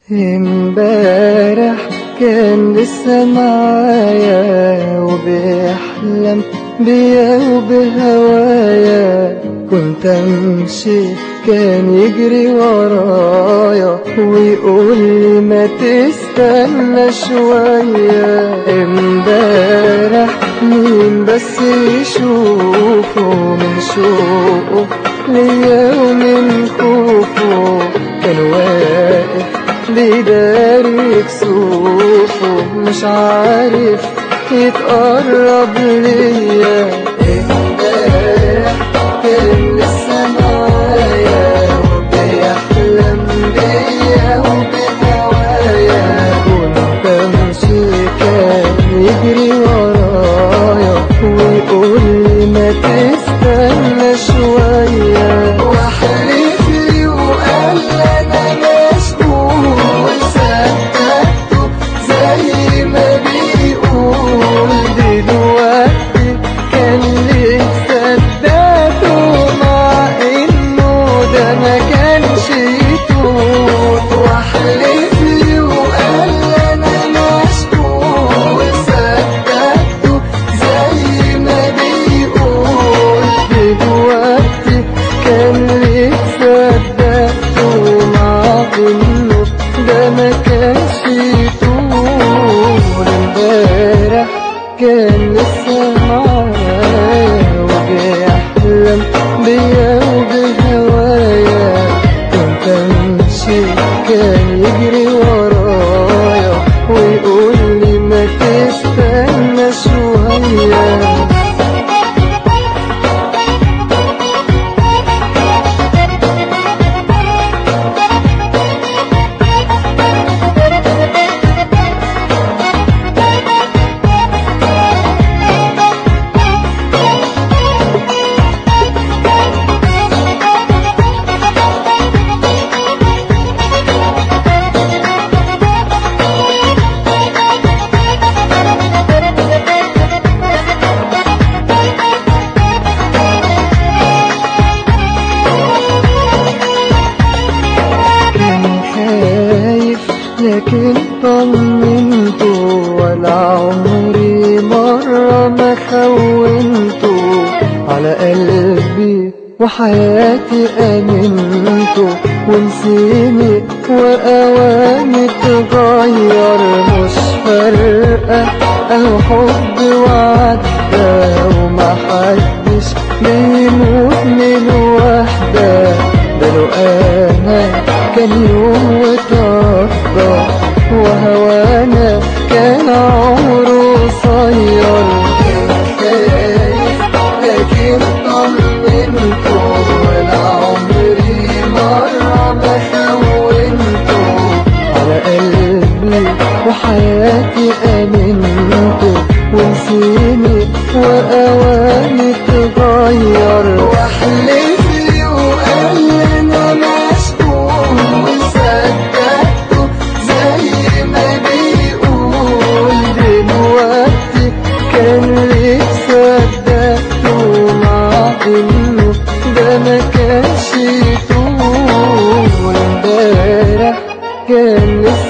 امبارح كان لسه معايا وبيحلم بيا وبهوايا كنت امشي كان يجري ورايا ويقول لي ما تستنى شوية امبارح مين بس يشوفه من شوقه ليا ومن خوفه كان واقف بيداري كسوفه مش عارف يتقرب ليا امبارح كان لسه معايا وبيحلم بيا وبهوايا كنت امشي كان يجري ورايا ويقول لي ما تستنى شوية واحلف لي وقال انا مشغول صدقته زي ما بيقول دلوقتي كان ليه صدقته مع انه ده ما كانش يطول واحلف لي وقال انا مشغول صدقته زي ما بيقول دلوقتي كان ليه صدقته مع انه ده ما كانش يطول امبارح كان لسه معايا وبيحلم بيا وبهوايا كنت امشي كان يجري ورايا ويقول لي ما تستنى شويه كان خايف لكن طمنته ولا عمري مرة ما خونته على قلبي وحياتي أمنته ونسيني وأواني تغير مش فارقة الحب وعدى وما حدش بيموت من وحدة ده لو أنا كان يوم وتقضى وهوانا كان عمره قصير كان خايف لكن طمنته ولا عمري مرة ما خونته على قلبي وحياتي أمنته ونسيني وأواني تغير واحلف لي وقال أنا مشغول صدقته زي ما بيقول دلوقتي كان ليه صدقته مع إنه ده ما كانش يطول امبارح كان لسه